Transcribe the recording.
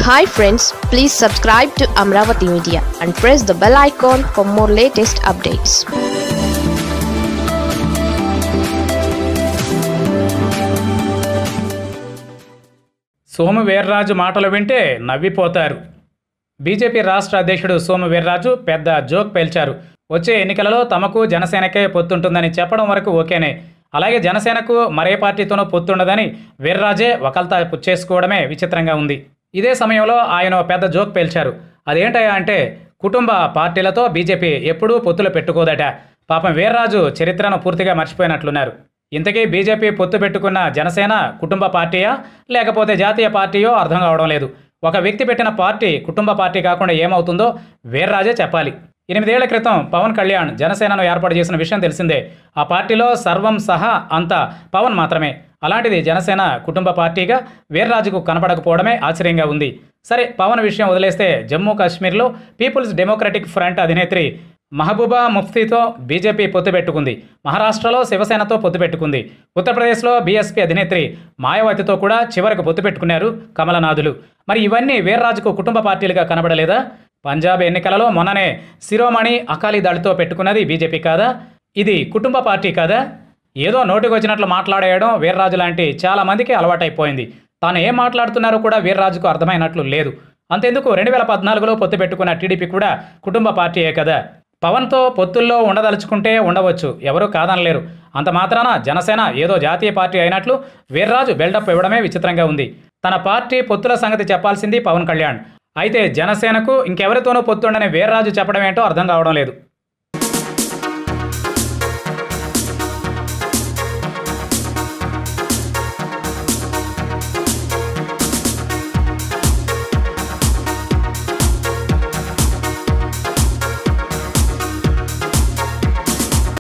hi friends please subscribe to Amaravati media and press the bell icon for more latest updates Somu Veerraju మాటలు వింటే నవ్విపోతారు BJP రాష్ట్ర అధ్యక్షుడు సోము వీర్రాజు పెద్ద joke పేల్చారు వచ్చే ఎన్నికలలో తమకు జనసేనకే పొత్తుంటుందని చెప్పడం వరకు ఓకేనే అలాగే జనసేనకు మరే పార్టీతోనూ పొత్తుండదని వీర్రాజే ఒకల్తా పుచ్చేసుకోవడమే విచిత్రంగా ఉంది ఇదే సమయంలో ఆయన ఓ పెద్ద జోక్ పేల్చారు అదేంటయ్యా అంటే కుటుంబ పార్టీలతో బీజేపీ ఎప్పుడూ పొత్తులు పెట్టుకోదట పాపం వీర్రాజు చరిత్రను పూర్తిగా మర్చిపోయినట్లున్నారు ఇంతకీ బీజేపీ పొత్తు పెట్టుకున్న జనసేన కుటుంబ పార్టీయా లేకపోతే జాతీయ పార్టీయో అర్థం కావడం లేదు ఒక వ్యక్తి పెట్టిన పార్టీ కుటుంబ పార్టీ కాకుండా ఏమవుతుందో వీర్రాజే చెప్పాలి ఎనిమిదేళ్ల క్రితం పవన్ కళ్యాణ్ జనసేనను ఏర్పాటు చేసిన విషయం తెలిసిందే ఆ పార్టీలో సర్వం సహా అంతా పవన్ మాత్రమే అలాంటిది జనసేన కుటుంబ పార్టీగా వీర్రాజుకు కనపడకపోవడమే ఆశ్చర్యంగా ఉంది సరే పవన్ విషయం వదిలేస్తే జమ్మూ కాశ్మీర్లో పీపుల్స్ డెమోక్రటిక్ ఫ్రంట్ అధినేత్రి మహబూబా ముఫ్తీతో బీజేపీ పొత్తు పెట్టుకుంది మహారాష్ట్రలో శివసేనతో పొత్తు పెట్టుకుంది ఉత్తరప్రదేశ్లో బీఎస్పీ అధినేత్రి మాయావతితో కూడా చివరకు పొత్తు పెట్టుకున్నారు కమలనాథులు మరి ఇవన్నీ వీర్రాజుకు కుటుంబ పార్టీలుగా కనబడలేదా పంజాబ్ ఎన్నికలలో మొన్ననే శిరోమణి అకాలీ దళితో పెట్టుకున్నది బీజేపీ కాదా ఇది కుటుంబ పార్టీ కాదా ఏదో నోటికి వచ్చినట్లు మాట్లాడేయడం వీర్రాజు లాంటి చాలా మందికి అలవాటైపోయింది తాను ఏం మాట్లాడుతున్నారో కూడా వీర్రాజుకు అర్థమైనట్లు లేదు అంతెందుకు రెండు వేల పద్నాలుగులో పొత్తు పెట్టుకున్న టీడీపీ కూడా కుటుంబ పార్టీయే కదా పవన్తో పొత్తుల్లో ఉండదలుచుకుంటే ఉండవచ్చు ఎవరూ కాదనలేరు అంత మాత్రాన జనసేన ఏదో జాతీయ పార్టీ అయినట్లు వీర్రాజు బిల్డప్ ఇవ్వడమే విచిత్రంగా ఉంది తన పార్టీ పొత్తుల సంగతి చెప్పాల్సింది పవన్ కళ్యాణ్ అయితే జనసేనకు ఇంకెవరితోనూ పొత్తుండని వీర్రాజు చెప్పడం ఏంటో అర్థం కావడం లేదు